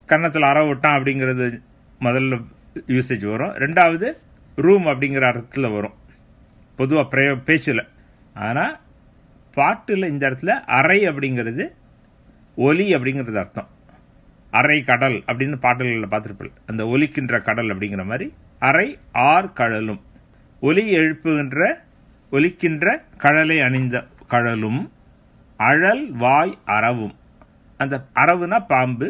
கன்னத்தில் அற விட்டான் அப்படிங்கிறது முதல்ல யூசேஜ் வரும் ரெண்டாவது ரூம் அப்படிங்கிற அர்த்தத்தில் வரும் பொதுவாக பிரயோ பேச்சில் ஆனால் பாட்டில் இந்த இடத்துல அறை அப்படிங்கிறது ஒலி அப்படிங்கிறது அர்த்தம் அறை கடல் அப்படின்னு பாடல்களில் பார்த்துருப்பீங்க அந்த ஒலிக்கின்ற கடல் அப்படிங்கிற மாதிரி அறை ஆர் கடலும் ஒலி எழுப்புகின்ற ஒலிக்கின்ற கடலை அணிந்த கடலும் அழல் வாய் அரவும் அந்த அரவுனா பாம்பு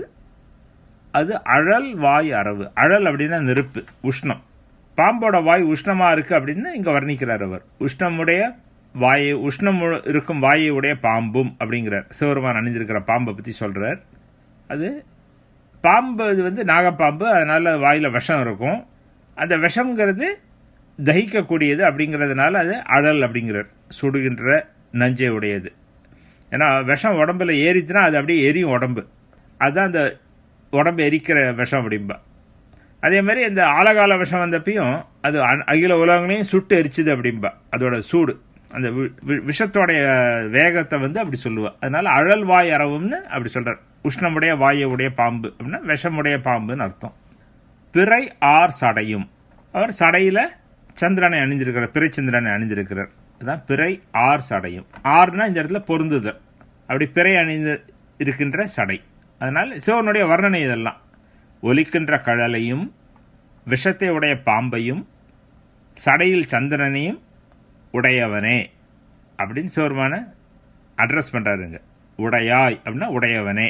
அது அழல் வாய் அரவு அழல் அப்படின்னா நெருப்பு உஷ்ணம் பாம்போட வாய் உஷ்ணமா இருக்கு அப்படின்னு இங்க வர்ணிக்கிறார் அவர் உஷ்ணமுடைய வாயை உஷ்ணம் இருக்கும் வாயை உடைய பாம்பும் அப்படிங்கிறார் சிவருமான் அணிந்திருக்கிற பாம்பை பத்தி சொல்றார் அது பாம்பு இது வந்து நாகப்பாம்பு அதனால வாயில விஷம் இருக்கும் அந்த விஷம்ங்கிறது தகிக்கக்கூடியது அப்படிங்கிறதுனால அது அழல் அப்படிங்கிறார் சுடுகின்ற நஞ்சை உடையது ஏன்னா விஷம் உடம்புல ஏறிச்சுன்னா அது அப்படியே எரியும் உடம்பு அதுதான் அந்த உடம்பு எரிக்கிற விஷம் அப்படிம்பா அதே மாதிரி இந்த ஆலகால விஷம் வந்தப்பையும் அது அகில உலகங்களையும் சுட்டு எரிச்சுது அப்படிம்பா அதோட சூடு அந்த விஷத்தோடைய வேகத்தை வந்து அப்படி சொல்லுவா அதனால அழல் வாய் அரவும்னு அப்படி சொல்றார் உஷ்ணமுடைய வாயுடைய பாம்பு அப்படின்னா விஷமுடைய பாம்புன்னு அர்த்தம் பிறை ஆர் சடையும் அவர் சடையில சந்திரனை அணிந்திருக்கிறார் பிறை சந்திரனை அணிந்திருக்கிறார் அதான் பிறை ஆர் சடையும் ஆர்னா இந்த இடத்துல பொருந்துதல் அப்படி பிறை அணிந்து இருக்கின்ற சடை அதனால் சிவனுடைய வர்ணனை இதெல்லாம் ஒலிக்கின்ற கழலையும் விஷத்தை உடைய பாம்பையும் சடையில் சந்திரனையும் உடையவனே அப்படின்னு சிவருமான அட்ரஸ் பண்ணுறாருங்க உடையாய் அப்படின்னா உடையவனே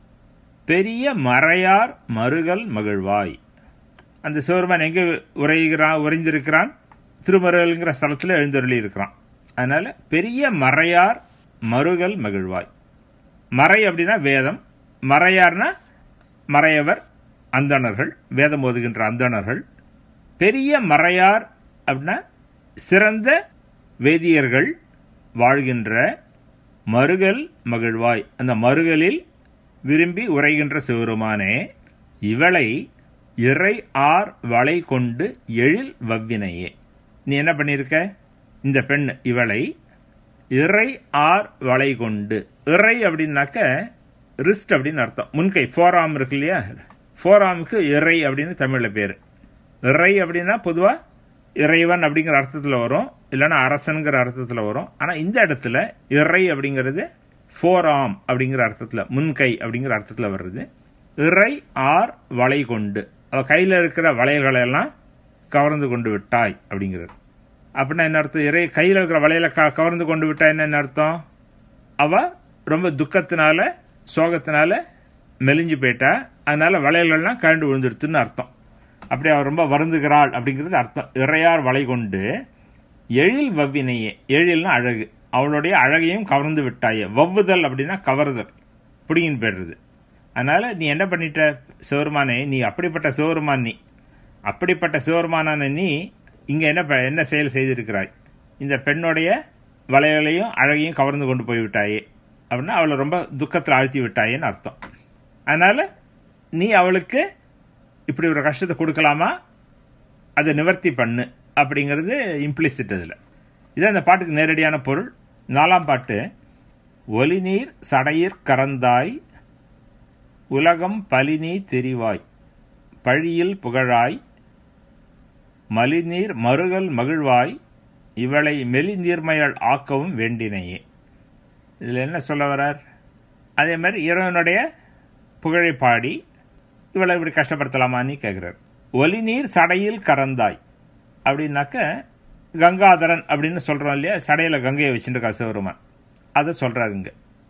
பெரிய மறையார் மறுகள் மகிழ்வாய் அந்த சிவருமான் எங்கே உரைகிறான் உறைந்திருக்கிறான் திருமருகல்ங்கிற ஸ்தலத்தில் எழுந்தருளி இருக்கிறான் அதனால பெரிய மறையார் மறுகள் மகிழ்வாய் மறை அப்படின்னா வேதம் மறையார்னா மறையவர் அந்தணர்கள் வேதம் ஓதுகின்ற அந்தணர்கள் பெரிய மறையார் அப்படின்னா சிறந்த வேதியர்கள் வாழ்கின்ற மறுகல் மகிழ்வாய் அந்த மறுகலில் விரும்பி உரைகின்ற சிவருமானே இவளை இறை ஆர் வளை கொண்டு எழில் வவ்வினையே நீ என்ன பண்ணியிருக்க இந்த பெண் இவளை இறை ஆர் வளை கொண்டு இறை அப்படின்னாக்க ரிஸ்ட் அப்படின்னு அர்த்தம் முன்கை ஃபோராம் இருக்கு இல்லையா ஃபோராமுக்கு இறை அப்படின்னு தமிழில் பேர் இறை அப்படின்னா பொதுவாக இறைவன் அப்படிங்கிற அர்த்தத்தில் வரும் இல்லைன்னா அரசனுங்கிற அர்த்தத்தில் வரும் ஆனால் இந்த இடத்துல இறை அப்படிங்கிறது ஃபோராம் அப்படிங்கிற அர்த்தத்தில் முன்கை அப்படிங்கிற அர்த்தத்தில் வர்றது இறை ஆர் வளை கொண்டு அவள் கையில் இருக்கிற வளையல்களை எல்லாம் கவர்ந்து கொண்டு விட்டாய் அப்படிங்கிறது அப்படின்னா என்ன அர்த்தம் இறை கையில் இருக்கிற வளையலை க கவர்ந்து கொண்டு விட்டா என்ன அர்த்தம் அவள் ரொம்ப துக்கத்தினால சோகத்தினால மெலிஞ்சு போயிட்டா அதனால வளையல்கள்லாம் கழண்டு விழுந்துடுத்துன்னு அர்த்தம் அப்படி அவர் ரொம்ப வருந்துகிறாள் அப்படிங்கிறது அர்த்தம் இறையார் வளை கொண்டு எழில் வவ்வினையே எழில்னா அழகு அவளுடைய அழகையும் கவர்ந்து விட்டாயே வவ்வுதல் அப்படின்னா கவருதல் பிடிங்கின்னு போயிடுறது அதனால நீ என்ன பண்ணிட்ட சிவருமானே நீ அப்படிப்பட்ட சிவருமான் நீ அப்படிப்பட்ட சிவருமானான நீ இங்கே என்ன என்ன செயல் செய்திருக்கிறாய் இந்த பெண்ணுடைய வளையலையும் அழகையும் கவர்ந்து கொண்டு போய்விட்டாயே அப்படின்னா அவளை ரொம்ப துக்கத்தில் ஆழ்த்தி விட்டாயேன்னு அர்த்தம் அதனால நீ அவளுக்கு இப்படி ஒரு கஷ்டத்தை கொடுக்கலாமா அதை நிவர்த்தி பண்ணு அப்படிங்கிறது இம்ப்ளிசிட் அதில் இது அந்த பாட்டுக்கு நேரடியான பொருள் நாலாம் பாட்டு ஒலி நீர் சடையிற் கறந்தாய் உலகம் பலினி தெரிவாய் பழியில் புகழாய் மலிநீர் மறுகல் மகிழ்வாய் இவளை மெலிநீர்மையால் ஆக்கவும் வேண்டினையே இதில் என்ன சொல்ல வரார் அதே மாதிரி இறைவனுடைய புகழை பாடி இவளை இப்படி கஷ்டப்படுத்தலாமான்னு கேட்குறார் ஒலி நீர் சடையில் கறந்தாய் அப்படின்னாக்க கங்காதரன் அப்படின்னு சொல்கிறோம் இல்லையா சடையில் கங்கையை வச்சுருக்கா சிவருமான் அதை சொல்கிறாருங்க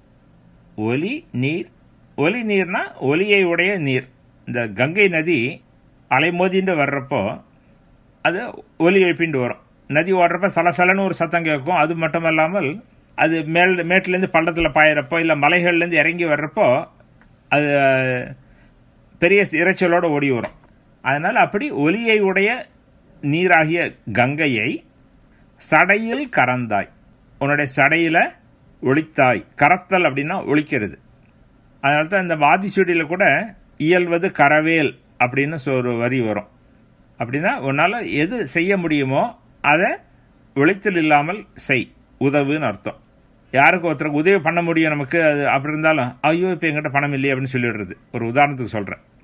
ஒலி நீர் ஒலி நீர்னா ஒலியை உடைய நீர் இந்த கங்கை நதி அலைமோதின்னு வர்றப்போ அது ஒலி எழுப்பிண்டு வரும் நதி ஓடுறப்ப சலசலன்னு ஒரு சத்தம் கேட்கும் அது மட்டும் இல்லாமல் அது மேல் மேட்லேருந்து பள்ளத்தில் பாயிறப்போ இல்லை மலைகள்லேருந்து இறங்கி வர்றப்போ அது பெரிய இறைச்சலோடு ஓடி வரும் அதனால் அப்படி ஒலியை உடைய நீராகிய கங்கையை சடையில் கறந்தாய் உன்னுடைய சடையில் ஒளித்தாய் கரத்தல் அப்படின்னா ஒழிக்கிறது அதனால தான் இந்த வாதிச்சுடியில் கூட இயல்வது கரவேல் அப்படின்னு ஒரு வரி வரும் அப்படின்னா உன்னால் எது செய்ய முடியுமோ அதை ஒழித்தல் இல்லாமல் செய் உதவுன்னு அர்த்தம் யாருக்கு ஒருத்தருக்கு உதவி பண்ண முடியும் நமக்கு அது அப்படி இருந்தாலும் ஐயோ இப்போ எங்கிட்ட பணம் இல்லையே அப்படின்னு சொல்லிடுறது ஒரு உதாரணத்துக்கு சொல்கிறேன்